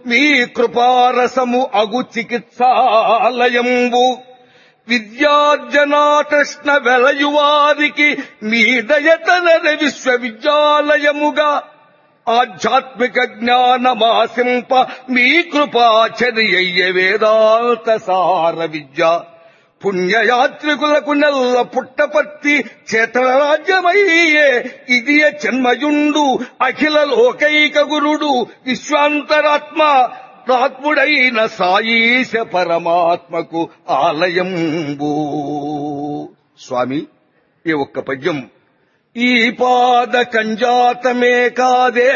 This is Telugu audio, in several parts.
మీ కృపారసము అగు చికిత్సాలయంబు విద్యార్జనాకృష్ణ వెలయువారికి మీ దయతనర విశ్వవిద్యాలయముగా ఆధ్యాత్మిక జ్ఞానమాసింప మీ కృపాచర్య వేదాంత సార విద్య పుణ్యయాత్రికులకు నెల్ల పుట్టపత్తి చేతరాజ్యమయ్యే ఇది జన్మయుండు అఖిల లోకైక గురుడు విశ్వాంతరాత్మ ప్రాత్ముడైన సాయీశ పరమాత్మకు ఆలయంబు స్వామి ఈ ఒక్క పద్యం ఈ పాద కంజాతమే కాదే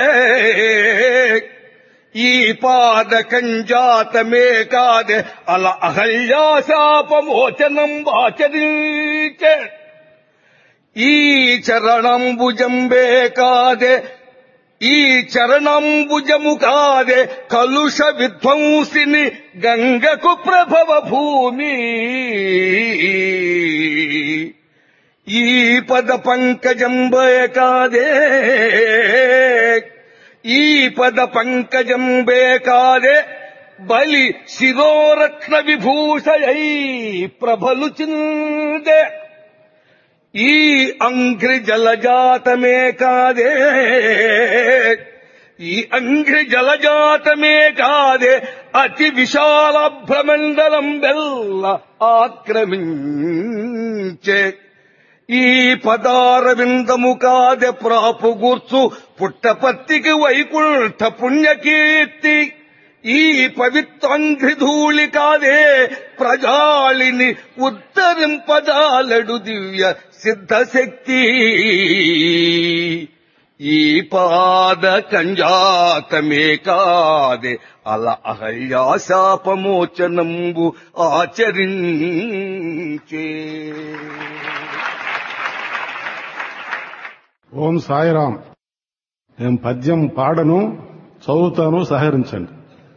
ఈ పాద కంజాతమే కాదే అల అహల్యాశాపమోచనం వాచరించే ఈ చరణంబుజంబే కాదే ఈ చరణంబుజము కాదే కలుష విధ్వంసిని గంగకు ప్రభవ భూమి ఈ పద పంకజంబే కాదే ఈ పద పంకజంబే కాదే బలి శిరోరత్న విభూషయై ప్రభలు చిందే ఈ అంఘ్రి జలజాతమే కాదే ఈ అంఘ్రి జలజాతమే కాదే అతి విశాల భ్రమండలం వెల్ల ఆక్రమించే ఈ పదారవిందము కాదె ప్రాపుగూర్చు పుట్టపత్తికి వైకుంఠ పుణ్యకీర్తి ఈ పవిత్రంఘ్రిధూళి కాదే ప్రజాళిని ఉద్ధరింపజాలడు దివ్య సిద్ధశక్తి ఈ పాద కంజాతమే కాదే అల అహల్యాశాపమోచనంబు ఆచరించే ఓం సాయిరాం నేను పద్యం పాడను చదువుతాను సహకరించండి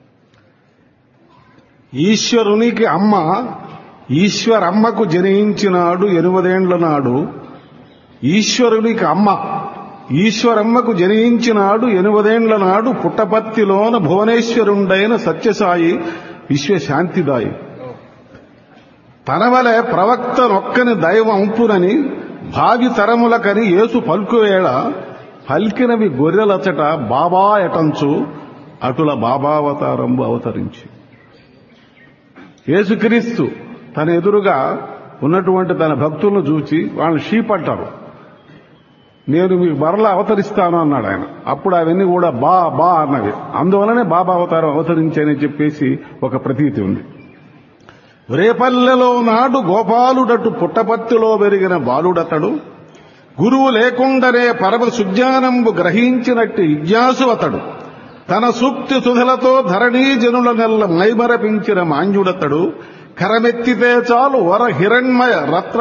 ఈశ్వరునికి అమ్మ ఈశ్వరమ్మకు జనించినాడు ఎనిమిదేండ్ల నాడు ఈశ్వరునికి అమ్మ ఈశ్వరమ్మకు జనించినాడు ఎనిమిదేండ్ల నాడు పుట్టపత్తిలోన భువనేశ్వరుండైన సత్యసాయి విశ్వశాంతిదాయి తనవలే ప్రవక్త నొక్కని దైవంపునని భావి తరములకని యేసు పలుకువేళ పలికినవి గొర్రెలచట బాబా ఎటంచు అటుల బాబావతారంబు అవతరించి యేసుక్రీస్తు తన ఎదురుగా ఉన్నటువంటి తన భక్తులను చూచి వాళ్ళని షీపట్టారు నేను మీకు మరలా అవతరిస్తాను అన్నాడు ఆయన అప్పుడు అవన్నీ కూడా బా బా అన్నవి అందువలనే బాబా అవతారం అవతరించానని చెప్పేసి ఒక ప్రతీతి ఉంది రేపల్లెలో నాడు గోపాలుడటు పుట్టపత్తిలో పెరిగిన బాలుడతడు గురువు లేకుండానే పరమ సుజ్ఞానంబు గ్రహించినట్టు ఇజ్ఞాసు అతడు తన సూక్తి సుధలతో ధరణీ జనుల నెల్ల మైమరపించిన మాంజుడతడు కరమెత్తితే చాలు వర హిరణ్మయ రత్న